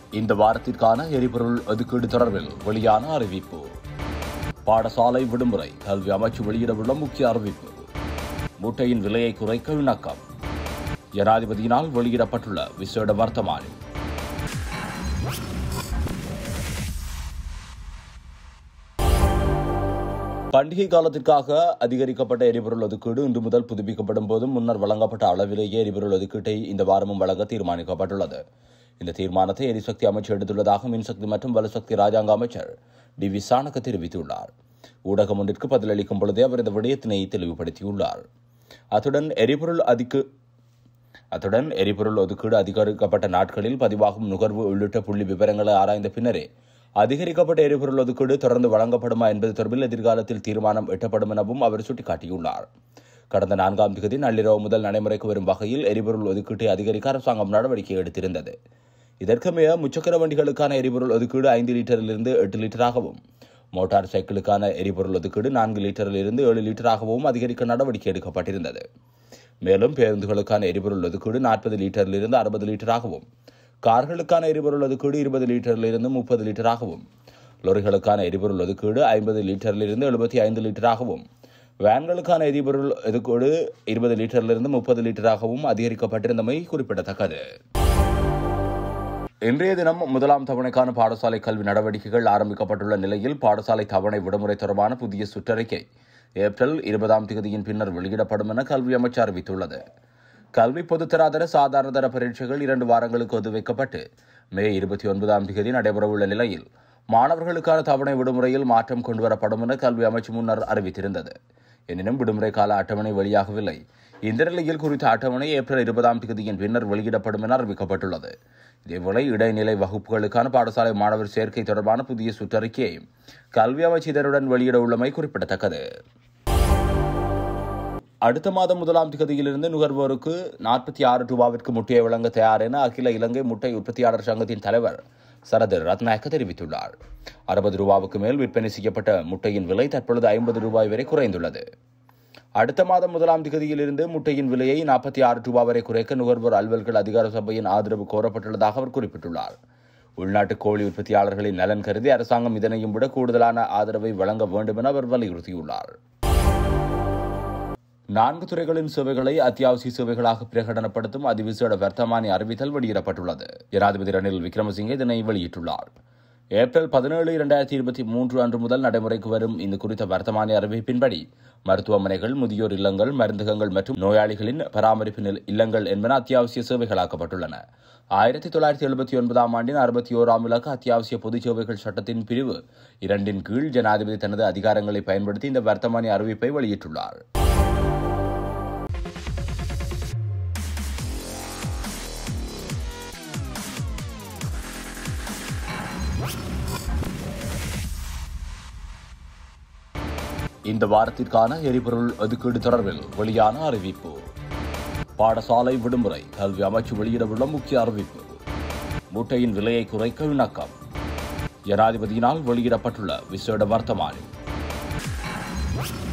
இந்த வாரத்திற்கான எரிபொருள் ஒதுக்கீடு தொடர்பில் வெளியான அறிவிப்பு பாடசாலை விடுமுறை கல்வி அமைச்சு வெளியிடவுள்ள முக்கிய அறிவிப்பு முட்டையின் விலையை குறைக்க இணக்கம் ஜனாதிபதியினால் வெளியிடப்பட்டுள்ள விசேட வர்த்தமானி பண்டிகை காலத்திற்காக அதிகரிக்கப்பட்ட எரிபொருள் ஒதுக்கீடு இன்று முதல் புதுப்பிக்கப்படும் போதும் முன்னர் வழங்கப்பட்ட அளவிலேயே எரிபொருள் ஒதுக்கீட்டை இந்த வாரமும் வழங்க தீர்மானிக்கப்பட்டுள்ளது இந்த தீர்மானத்தை எரிசக்தி அமைச்சர் எடுத்துள்ளதாக மின்சக்தி மற்றும் வலுசக்தி ராஜாங்க அமைச்சர் டி வி சாணக்க தெரிவித்துள்ளார் ஊடகம் ஒன்றிற்கு பதிலளிக்கும் பொழுதே அவர் இந்த விடயத்தினை தெளிவுபடுத்தியுள்ளார் அத்துடன் எரிபொருள் அதிக அத்துடன் எரிபொருள் ஒதுக்கீடு அதிகரிக்கப்பட்ட நாட்களில் பதிவாகும் நுகர்வு உள்ளிட்ட புள்ளி விவரங்களை ஆராய்ந்த பின்னரே அதிகரிக்கப்பட்ட எரிபொருள் ஒதுக்கீடு தொடர்ந்து வழங்கப்படுமா என்பது தொடர்பில் எதிர்காலத்தில் தீர்மானம் எட்டப்படும் எனவும் அவர் சுட்டிக்காட்டியுள்ளார் கடந்த நான்காம் தேதி நள்ளிரவு முதல் நடைமுறைக்கு வரும் வகையில் எரிபொருள் ஒதுக்கீட்டை அதிகரிக்க அரசாங்கம் நடவடிக்கை எடுத்திருந்தது இதற்கமைய முச்சக்கர வண்டிகளுக்கான எரிபொருள் ஒதுக்கீடு ஐந்து லிட்டரிலிருந்து எட்டு லிட்டராகவும் மோட்டார் சைக்கிளுக்கான எரிபொருள் ஒதுக்கீடு நான்கு லிட்டரிலிருந்து ஏழு லிட்டராகவும் அதிகரிக்க நடவடிக்கை எடுக்கப்பட்டிருந்தது மேலும் பேருந்துகளுக்கான எரிபொருள் ஒதுக்கீடு நாற்பது லிட்டரிலிருந்து அறுபது லிட்டராகவும் கார்களுக்கான எரிபொருள் ஒதுக்கீடு இருபது லிட்டரிலிருந்து முப்பது லிட்டராகவும் லொரிகளுக்கான எரிபொருள் ஒதுக்கீடு ஐம்பது லிட்டரிலிருந்து எழுபத்தி ஐந்து லிட்டராகவும் வேன்களுக்கான எரிபொருள் ஒதுக்கீடு இருபது லிட்டரிலிருந்து முப்பது லிட்டராகவும் அதிகரிக்கப்பட்டிருந்தமை குறிப்பிடத்தக்கது இன்றைய தினம் முதலாம் தவணைக்கான பாடசாலை கல்வி நடவடிக்கைகள் ஆரம்பிக்கப்பட்டுள்ள நிலையில் பாடசாலை தவணை விடுமுறை தொடர்பான புதிய சுற்றறிக்கை ஏப்ரல் இருபதாம் தேதியின் பின்னர் வெளியிடப்படும் என கல்வி அமைச்சு அறிவித்துள்ளது கல்வி பொதுத்தராதர சாதாரண தர பரீட்சைகள் இரண்டு வாரங்களுக்கு ஒதுவைக்கப்பட்டு மே இருபத்தி ஒன்பதாம் தேதி நடைபெறவுள்ள நிலையில் மாணவர்களுக்கான தவணை விடுமுறையில் மாற்றம் கொண்டுவரப்படும் என கல்வி அமைச்சு முன்னர் அறிவித்திருந்தது எனினும் விடுமுறை கால அட்டவணை வெளியாகவில்லை இந்த நிலையில் குறித்த அட்டவணை ஏப்ரல் இருபதாம் தேதியின் பின்னர் வெளியிடப்படும் என அறிவிக்கப்பட்டுள்ளது இதேபோல இடைநிலை வகுப்புகளுக்கான பாடசாலை மாணவர் சேர்க்கை தொடர்பான புதிய சுற்றறிக்கையை கல்வி அமைச்சு இதனுடன் வெளியிட உள்ளமை குறிப்பிடத்தக்கது அடுத்த மாதம் முதலாம் தேதியிலிருந்து நுகர்வோருக்கு நாற்பத்தி ஆறு ரூபாவிற்கு முட்டையை வழங்க தயார் என அகில இலங்கை முட்டை உற்பத்தியாளர் சங்கத்தின் தலைவர் சரத் ரத்நாயக்க தெரிவித்துள்ளார் அறுபது ரூபாவுக்கு மேல் விற்பனை செய்யப்பட்ட முட்டையின் விலை தற்பொழுது ஐம்பது ரூபாய் வரை குறைந்துள்ளது அடுத்த மாதம் முதலாம் தேதியிலிருந்து முட்டையின் விலையை நாற்பத்தி ஆறு ரூபாய் வரை குறைக்க நுகர்வோர் அலுவல்கள் அதிகார சபையின் ஆதரவு கோரப்பட்டுள்ளதாக அவர் குறிப்பிட்டுள்ளார் உள்நாட்டு கோழி உற்பத்தியாளர்களின் நலன் கருதி அரசாங்கம் இதனையும் விட கூடுதலான ஆதரவை வழங்க வேண்டும் என அவர் வலியுறுத்தியுள்ளார் நான்கு துறைகளின் சேவைகளை அத்தியாவசிய சேவைகளாக பிரகடனப்படுத்தும் அதிவிசேட வர்த்தமானி அறிவித்தல் வெளியிடப்பட்டுள்ளது ஜனாதிபதி ரணில் விக்ரமசிங்கே இதனை வெளியிட்டுள்ளார் ஏப்ரல் பதினேழு இரண்டாயிரத்தி இருபத்தி மூன்று அன்று முதல் நடைமுறைக்கு வரும் இந்த குறித்த வர்த்தமானி அறிவிப்பின்படி மருத்துவமனைகள் முதியோர் இல்லங்கள் மருந்தகங்கள் மற்றும் நோயாளிகளின் பராமரிப்பு நில- இல்லங்கள் என்பன அத்தியாவசிய சேவைகளாக்கப்பட்டுள்ளன ஆயிரத்தி தொள்ளாயிரத்தி எழுபத்தி ஒன்பதாம் ஆண்டின் அறுபத்தி ஓராம் இலக்கு அத்தியாவசிய பொதுச் சேவைகள் சட்டத்தின் பிரிவு இரண்டின் கீழ் ஜனாதிபதி தனது அதிகாரங்களை பயன்படுத்தி இந்த வர்த்தமானி அறிவிப்பை வெளியிட்டுள்ளார் இந்த வாரத்திற்கான எரிபொருள் ஒதுக்கீடு தொடர்பில் வெளியான அறிவிப்பு பாடசாலை விடுமுறை கல்வி அமைச்சு வெளியிடவுள்ள முக்கிய அறிவிப்பு முட்டையின் விலையை குறைக்க இணக்கம் ஜனாதிபதியினால் வெளியிடப்பட்டுள்ள விசேட வர்த்தமானி